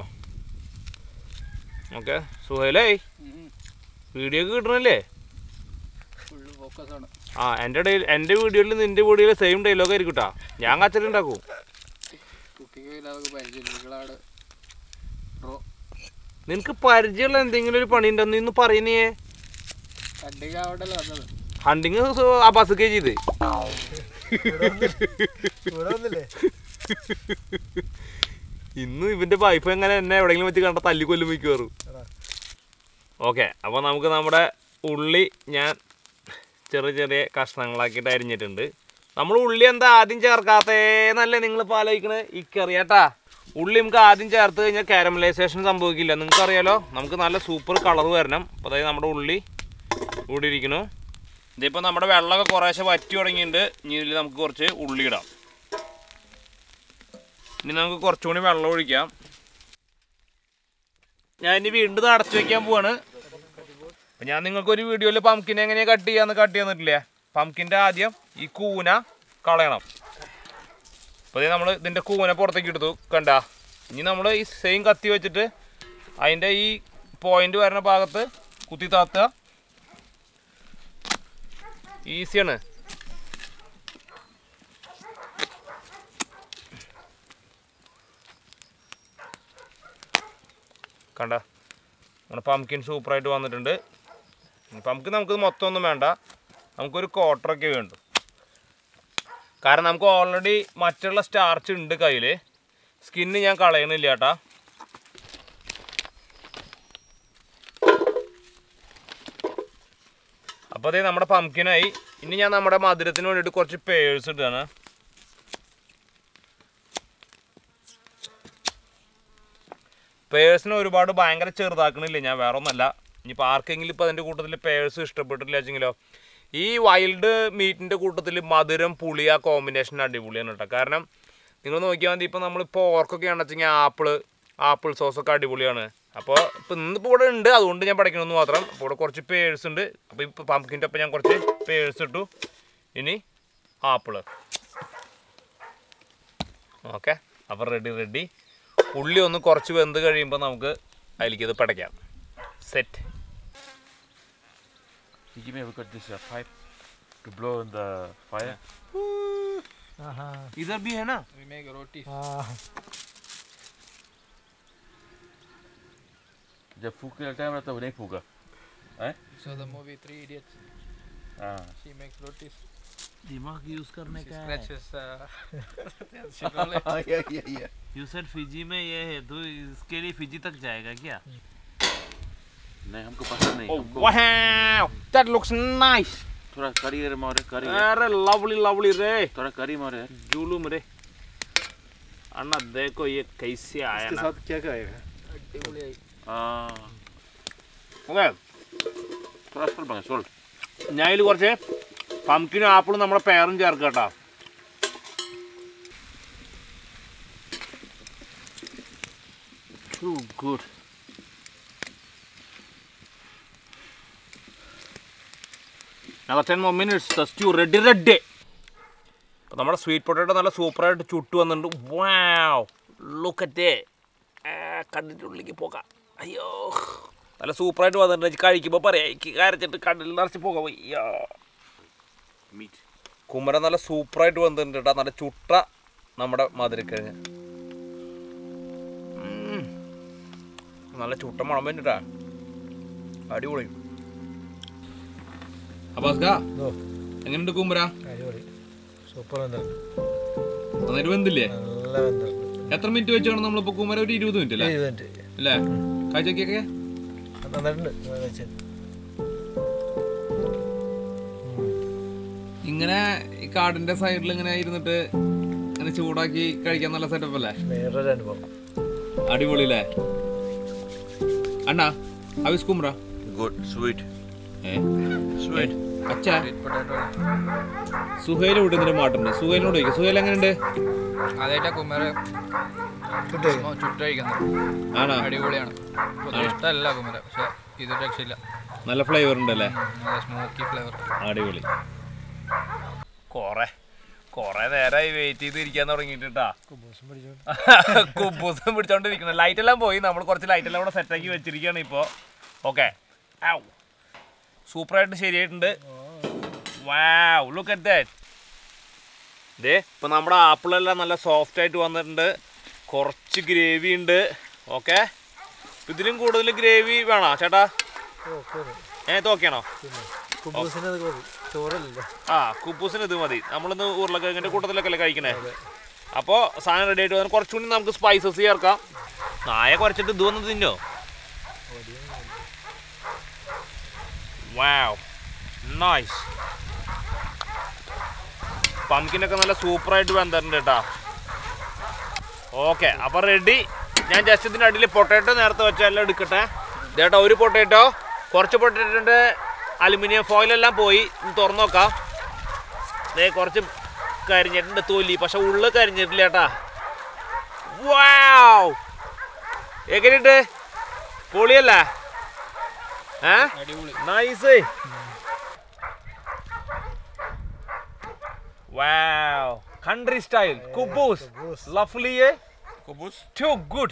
ഓക്കെ സുഹേലേ വീഡിയോ ഒക്കെ കിട്ടണല്ലേ ഫുള്ള് ഫോക്കസ് ആണ് ആ എൻ്റെ ഇടയിൽ എൻ്റെ വീഡിയോയിൽ നിന്റെ വീഡിയോയിൽ സെയിം ഡയലോഗ് ആയിരിക്കും കേട്ടോ ഞാൻ കച്ചലുണ്ടാക്കും കുക്കിംഗ് ഇല്ലാതൊക്കെ പരിചയം നിങ്ങളാട് റോ നിനക്ക് പരിചയമുള്ള എന്തെങ്കിലും ഒരു പണി ഉണ്ടെന്ന് ഇന്ന് പറയുന്നേ കണ്ടിങ് ആവണ്ടല്ലോ വന്നത് ഹണ്ടിങ് ആ ബസ്സൊക്കെ ചെയ്ത് ഇവിടെ വന്നില്ലേ ഇന്ന് ഇവന്റെ വൈഫ് എങ്ങനെ എന്നെ എവിടെയെങ്കിലും വെച്ച് കണ്ട തല്ലി കൊല്ലും മിക്കവാറും എടാ. ഓക്കെ അപ്പോൾ നമുക്ക് നമ്മുടെ ഉള്ളി ഞാൻ ചെറിയ ചെറിയ കഷ്ണങ്ങളാക്കിയിട്ട് അരിഞ്ഞിട്ടുണ്ട് നമ്മൾ ഉള്ളി എന്താ ആദ്യം ചേർക്കാത്തേന്നല്ലേ നിങ്ങൾ ഇപ്പോൾ ആലോചിക്കണത് ഇക്കറിയാട്ടാ ഉള്ളി നമുക്ക് ആദ്യം ചേർത്ത് കഴിഞ്ഞാൽ കാരമലൈസേഷൻ സംഭവിക്കില്ല നിങ്ങൾക്ക് അറിയാലോ നമുക്ക് നല്ല സൂപ്പർ കളർ വരണം അപ്പോൾ അതായത് നമ്മുടെ ഉള്ളി ഇവിടെ ഇരിക്കണു ഇതിപ്പോൾ നമ്മുടെ വെള്ളമൊക്കെ കുറേശ്ശെ വറ്റി തുടങ്ങിയിട്ടുണ്ട് ഇനി ഇതിൽ നമുക്ക് കുറച്ച് ഉള്ളി ഇടാം ഇനി നമുക്ക് കുറച്ചുകൂടി വെള്ളം ഒഴിക്കാം ഞാൻ ഇനി വീണ്ടും ഇത് അടച്ചു വെക്കാൻ പോവാണ് അപ്പൊ ഞാൻ നിങ്ങൾക്ക് ഒരു വീഡിയോയിൽ പംകിനെ എങ്ങനെയാ കട്ട് ചെയ്യാന്ന് കട്ട് ചെയ്യാന്നിട്ടില്ലേ പംകിന്റെ ആദ്യം ഈ കൂന കളയണം അപ്പോൾ നമ്മൾ ഇതിന്റെ കൂന പുറത്തേക്ക് എടുത്തു കണ്ട ഇനി നമ്മൾ ഈ സെയിം കത്തി വെച്ചിട്ട് അതിന്റെ ഈ പോയിന്റ് വരുന്ന ഭാഗത്ത് കുത്തി താത്തുക ഈസിയാണ് കണ്ട നമ്മുടെ പംകിൻ സൂപ്പറായിട്ട് വന്നിട്ടുണ്ട് പംകിൻ നമുക്ക് മൊത്തം ഒന്നും വേണ്ട നമുക്കൊരു ക്വാർട്ടറൊക്കെ വേണ്ടു കാരണം നമുക്ക് ഓൾറെഡി മറ്റുള്ള സ്റ്റാർച്ച് ഉണ്ട് കയ്യിൽ സ്കിന്ന് ഞാൻ കളയണില്ല ചേട്ടാ അപ്പോൾ അതേ നമ്മുടെ പംകിനായി ഇനി ഞാൻ നമ്മുടെ മധുരത്തിന് വേണ്ടിയിട്ട് കുറച്ച് പേഴ്സ് ഇടുകയാണ് പേഴ്സിനെ ഒരുപാട് ഭയങ്കര ചെറുതാക്കണില്ല ഞാൻ വേറെ ഒന്നല്ല ഇനിയിപ്പോൾ ആർക്കെങ്കിലും ഇപ്പോൾ അതിൻ്റെ കൂട്ടത്തിൽ പേഴ്സ് ഇഷ്ടപ്പെട്ടില്ല വെച്ചെങ്കിലോ ഈ വൈൽഡ് മീറ്റിൻ്റെ കൂട്ടത്തിൽ മധുരം പുളി ആ കോമ്പിനേഷൻ അടിപൊളിയാണ് കേട്ടോ കാരണം നിങ്ങൾ നോക്കിയാൽ മതി ഇപ്പോൾ നമ്മളിപ്പോൾ ഓർക്കൊക്കെ ആണെന്ന് വെച്ചെങ്കിൽ ആപ്പിൾ ആപ്പിൾ സോസൊക്കെ അടിപൊളിയാണ് അപ്പോൾ ഇപ്പോൾ ഇന്നിപ്പോൾ ഇവിടെ ഉണ്ട് അതുകൊണ്ട് ഞാൻ പഠിക്കണമെന്ന് മാത്രം അപ്പോൾ ഇവിടെ കുറച്ച് പേഴ്സ് ഉണ്ട് അപ്പോൾ ഇപ്പോൾ പമ്പിക്കിൻ്റെ ഒപ്പം ഞാൻ കുറച്ച് പേഴ്സ് ഇട്ടു ഇനി ആപ്പിള് ഓക്കെ അപ്പോൾ റെഡി റെഡി ഉള്ളി ഒന്ന് കുറച്ച് വെന്ത് കഴിയുമ്പോൾ നമുക്ക് അതിലേക്ക് ഇത് പടയ്ക്കാം set You give me we got this uh, pipe to blow in the fire. ആഹാ ഇതർ ബി ഹേനാ We make roti. ആ जब फूक के टाइम रहता है वो नहीं फूका So the movie Three Idiots, हाँ she makes rotis. दिमाग यूज करने She scratches. Uh, she roll it. yeah yeah yeah you said Fiji में ये है तो इसके लिए फिजी तक जाएगा क्या नहीं हमको पसंद नहीं हमको वाओ दैट लुक्स नाइस थोड़ा करी रे मोरे करी है। अरे लवली लवली रे थोड़ा करी मोरे जुलूम रे अन्ना देखो ये कैसे आया इसके ना साथ क्या खाएगा അടിപൊളിയായി. हाँ ഓക്കെ थोड़ा सॉल्ट मांगे सॉल्ट ഞാൻ ഇതിൽ കുറച്ച് പംകിനും ആപ്പിളും നമ്മുടെ പേരും ചേർക്കുക കേട്ടോ good Another 10 more minutes, the stew ready, ready. അപ്പോൾ നമ്മുടെ സ്വീറ്റ് പൊട്ടേറ്റോ നല്ല സൂപ്പറായിട്ട് ചുട്ടു വന്നിട്ടുണ്ട് വാവ് ലുക്ക് അറ്റ് കണ്ണിൻ്റെ ഉള്ളിലേക്ക് പോകാം അയ്യോ നല്ല സൂപ്പറായിട്ട് വന്നിട്ടുണ്ട് കഴിക്കുമ്പോൾ പറയാം എനിക്ക് കരച്ചിട്ട് കണ്ണിൽ നിറച്ച് പോകാം അയ്യോ मीट കുമരൻ നല്ല സൂപ്പറായിട്ട് വന്നിട്ടുണ്ട് കേട്ടോ നല്ല ചുട്ട നമ്മുടെ മധുരക്കിഴങ്ങ് ഉം. നല്ല ചുട്ട മണം വേണ്ടിട്ടാ അടിപൊളി അപ്പൊ ഓ എങ്ങനെയുണ്ട് കുമര അടിപൊളി സൂപ്പർ വെന്തിട്ടുണ്ട് നന്നായിട്ട് വെന്തില്ലേ നല്ല വെന്തിട്ടുണ്ട് എത്ര മിനിറ്റ് വെച്ചാണ് നമ്മളിപ്പോ കുമര ഒരു ഇരുപത് മിനിറ്റ് അല്ലേ ഇരുപത് മിനിറ്റ് അല്ലേ കഴിച്ചോക്കിയൊക്കെ നന്നായിട്ടുണ്ട് കഴിച്ചത് ഇങ്ങനെ ഈ കാടിന്റെ സൈഡിൽ ഇങ്ങനെ ഇരുന്നിട്ട് ഇങ്ങനെ ചൂടാക്കി കഴിക്കാൻ നല്ല സെറ്റപ്പ് അല്ലേ വേറൊരു അനുഭവം അടിപൊളിയല്ലേ അണ്ണാ ഹവിസ് കുമ്ര Good, sweet. ഏ Sweet. അച്ഛാ Sweet potato. സുഹേൽ വിട്ടുന്നൊരു മാട്ടുണ്ട് സുഹേലിനോട് ചോദിക്കും സുഹേൽ എങ്ങനെയുണ്ട് അതായിട്ടാ കുമ്മര കിട്ടേ ചുട്ട് കഴിക്കുന്നത് ആണോ അടിപൊളിയാണ് പൊതുവെ ഇഷ്ടമല്ല കുമ്മര പക്ഷെ ഇത് രക്ഷയില്ല നല്ല ഫ്ലേവർ ഉണ്ടല്ലേ നല്ല സ്മോക്കി ഫ്ലേവർ അടിപൊളി കൊറേ കൊറേ നേരമായി വെയിറ്റ് ചെയ്ത് ഇരിക്കാൻ തുടങ്ങിട്ടാ കുബൂസം പിടിച്ചോണ്ടിരിക്കണം ലൈറ്റ് എല്ലാം പോയി നമ്മൾ കുറച്ച് ലൈറ്റ് എല്ലാം കൂടെ സെറ്റാക്കി വെച്ചിരിക്കുകയാണ് ഇപ്പോ ഓക്കെ സൂപ്പറായിട്ട് ശരിയായിട്ടുണ്ട് വാവ് ലുക്ക് അറ്റ് ദാറ്റ് ദേ ഇപ്പൊ നമ്മുടെ ആപ്പിളെല്ലാം നല്ല സോഫ്റ്റ് ആയിട്ട് വന്നിട്ടുണ്ട് കുറച്ച് ഗ്രേവി ഉണ്ട് ഓക്കെ ഇതിലും കൂടുതൽ ഗ്രേവി വേണോ ചേട്ടാ ഏ തോക്കെയാണോ കുബൂസിന് അത് മതി ചോറല്ലല്ലോ ആ കുബൂസിന് ഇത് മതി നമ്മളിന്ന് ഉരുളക്കിഴങ്ങിന്റെ കൂട്ടത്തിലൊക്കെ അല്ലേ കഴിക്കണേ അപ്പോൾ സാധനം റെഡി ആയിട്ട് വന്നാൽ കുറച്ചുകൂടി നമുക്ക് സ്പൈസസ് ചേർക്കാം നായ കുറച്ചിട്ട് ഇത് വന്ന് തിന്നോ വാവ് നൈസ് പംകിനൊക്കെ നല്ല സൂപ്പറായിട്ട് വെന്തിട്ടുണ്ട് കേട്ടാ ഓക്കെ അപ്പോൾ റെഡി ഞാൻ ജസ്റ്റ് ഇതിൻ്റെ അടിയിൽ പൊട്ടാറ്റോ നേരത്തെ വെച്ചെല്ലാം എടുക്കട്ടെ ഇതേട്ടാ ഒരു പൊട്ടാറ്റോ കുറച്ച് പൊട്ടാറ്റോൻ്റെ അലുമിനിയം ഫോയിലെല്ലാം പോയി ഒന്ന് തുറന്നു നോക്കാം ദേ കുറച്ച് കരിഞ്ഞിട്ടുണ്ട് തൊലി പക്ഷെ ഉള്ളു കരിഞ്ഞിട്ടില്ല ചേട്ടാ വാവ് എങ്ങനെയുണ്ട് പൊളിയല്ലേ ഏ അടിപൊളി നൈസ് വാവ് കൺട്രി സ്റ്റൈൽ കുബൂസ് ലവ്ലി കുബൂസ് ടു ഗുഡ്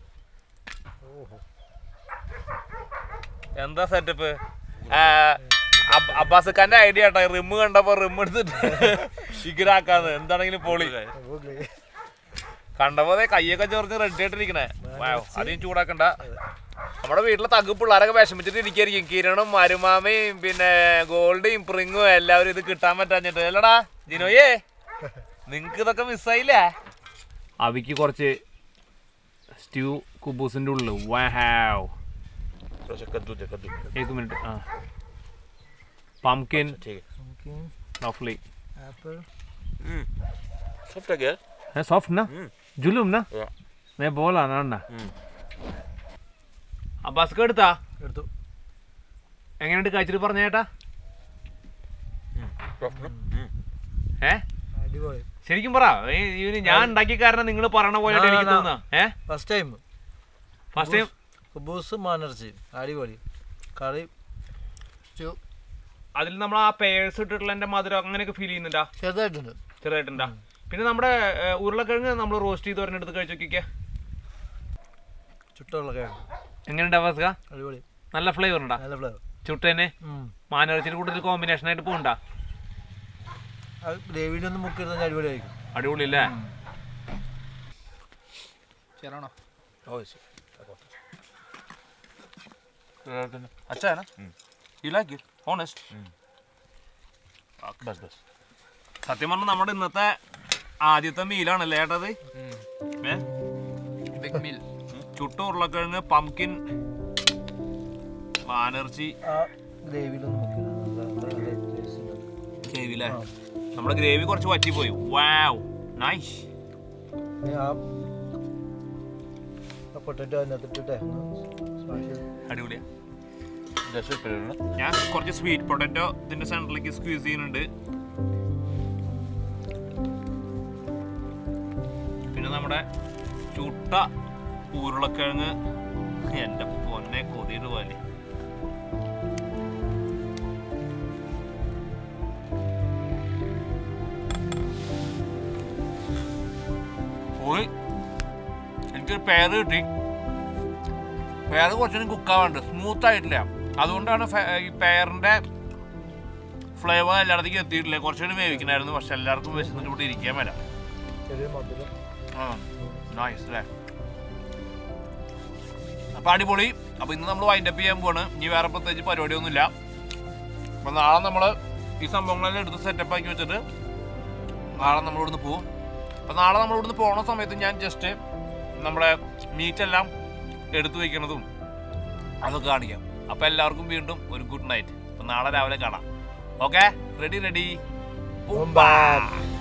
എന്താ സെറ്റപ്പ് അബ്ബാസ് ഖാന്റെ ഐഡിയ കേട്ടോ റിമ്മ് കണ്ടപ്പോ റിമ്മ് എടുത്തിട്ട് ശിഖരാക്കാന്ന് എന്താണെങ്കിലും പൊളി കണ്ടപ്പോ ദേ കയ്യൊക്കെ ചേർന്ന് റെഡി ആയിട്ടിരിക്കണേ വാവ് അധികം ചൂടാക്കണ്ട നമ്മുടെ വീട്ടിലെ തഗ് പിള്ളേരൊക്കെ വിഷമിച്ചിട്ട് ഇരിക്കായിരിക്കും കിരണും മരുമാമയും പിന്നെ ഗോൾഡും പ്രിങ്ങും എല്ലാവരും ഇത് കിട്ടാൻ പറ്റാഞ്ഞിട്ട് അല്ലടാ ജിനോയേ നിങ്ങക്ക് ഇതൊക്കെ മിസ്സായില്ലേ അവിക്ക് കുറച്ച് സ്റ്റ്യൂ കുബൂസിന്റെ ഉള്ളിൽ വാവ് थोड़ा सा कद्दू दे कद्दू एक मिनट हाँ पम्पकिन ठीक है लवली ആപ്പിൾ हम्म सॉफ्ट है क्या है सॉफ्ट ना हम्म जुलूम ना या मैं बोला ना ना हम्म അബ്ബാസ് എടുത്താ എടുത്തു എങ്ങനെയുണ്ട് കഴിച്ചിട്ട് പറഞ്ഞ ചേട്ടാ सॉफ्ट ना हम्म ഏ അടിപൊളി ശരിക്കും പറ ഈ- ഇവന് ഞാൻ ഉണ്ടാക്കിയ കാരണം നിങ്ങൾ പറയണ പോലെ ആ, എനിക്ക് ആ. തോന്നുക ഏ ഫസ്റ്റ് ടൈം ഫസ്റ്റ് ടൈം കുബൂസ് മാനർച്ചി അടിപൊളി കറി സ്റ്റൂ അതിൽ നമ്മൾ ആ പേഴ്സ് ഇട്ടിട്ടുള്ള എന്റെ മധുരം അങ്ങനെയൊക്കെ ഫീൽ ചെയ്യുന്നുണ്ടാ ചെറുതായിട്ടുണ്ട് ചെറുതായിട്ടുണ്ടാ പിന്നെ നമ്മുടെ ഏ, ഉരുളക്കിഴങ്ങ് നമ്മൾ റോസ്റ്റ് ചെയ്ത് ഒരെണ്ണെടുത്ത് കഴിച്ചു നോക്കിക്കേ ചുട്ടുള്ള കിഴങ്ങ് എങ്ങനെയുണ്ട് അബ്ബാസ് അടിപൊളി നല്ല ഫ്ലേവർ ഉണ്ടാ നല്ല ഫ്ലേവർ ചുട്ടേനെ മാനവരച്ചിന് കൂടുതൽ കോമ്പിനേഷൻ ആയിട്ട് പോകണ്ട അത് ഗ്രേവിയിലൊന്നും മുക്കിയിരുന്ന അടിപൊളിയായിരിക്കും അടിപൊളി അല്ലേ ചേരണോ अच्छा है ना यू लाइक इट ഓണസ്റ്റ് बस बस സത്യം പറഞ്ഞാൽ നമ്മുടെ ഇന്നത്തെ ആദ്യത്തെ മീലാണല്ലേ ഏട്ടത് ഏ ബിഗ് മീൽ ചുട്ട ഉരുളക്കിഴങ്ങ് പംകിൻ മാനർച്ചി ആ ഗ്രേവിയിലൊന്നും മുക്കിയിരുന്ന നല്ല നല്ല ടേസ്റ്റ് ഉണ്ട് ഗ്രേവി അല്ലേ നമ്മുടെ ഗ്രേവി കുറച്ച് വറ്റിപ്പോയി വാവ് നൈസ് ഇനി ആ പൊട്ടറ്റോ അതിനകത്ത് ഇട്ടിട്ടേ സ്മാഷ് ചെയ്ത് അടിപൊളിയാ जैसे फिर ना ഞാൻ കുറച്ച് സ്വീറ്റ് പൊട്ടറ്റോ ഇതിന്റെ സെന്ററിലേക്ക് സ്ക്വീസ് ചെയ്യുന്നുണ്ട് പിന്നെ നമ്മുടെ ചുട്ട ഉരുളക്കിഴങ്ങ് എന്റെ പൊന്നെ കൊതിയുടെ പോലെ പോയി എനിക്കൊരു പേര് കിട്ടി പേര് കുറച്ചുകൂടി കുക്കാവാണ്ട് സ്മൂത്ത് ആയിട്ടില്ല അതുകൊണ്ടാണ് ഫെ- ഈ പേരിന്റെ ഫ്ലേവർ എല്ലായിടത്തേക്കും എത്തിയിട്ടില്ല കുറച്ചുകൂടി വേവിക്കണമായിരുന്നു പക്ഷെ എല്ലാവർക്കും വിശന്നിട്ട് ഇവിടെ ഇരിക്കാൻ വരാം ചെറിയ മധുരം ആ നൈസ് അല്ലേ അപ്പൊ അടിപൊളി അപ്പൊ ഇന്ന് നമ്മൾ വൈൻഡപ്പ് ചെയ്യാൻ പോവാണ് ഇനി വേറെ പ്രത്യേകിച്ച് പരിപാടിയൊന്നുമില്ല അപ്പൊ നാളെ നമ്മൾ ഈ സംഭവങ്ങളെല്ലാം എടുത്ത് സെറ്റപ്പ് ആക്കി വെച്ചിട്ട് നാളെ നമ്മൾ ഇവിടുന്ന് പോവും അപ്പൊ നാളെ നമ്മൾ ഇവിടുന്ന് പോണ സമയത്ത് ഞാൻ ജസ്റ്റ് നമ്മുടെ മീറ്റ് എല്ലാം എടുത്തു വെക്കണതും അതൊക്കെ കാണിക്കാം അപ്പോൾ എല്ലാവർക്കും വീണ്ടും ഒരു ഗുഡ് നൈറ്റ് അപ്പോൾ നാളെ രാവിലെ കാണാം okay ready ready Boom, bam.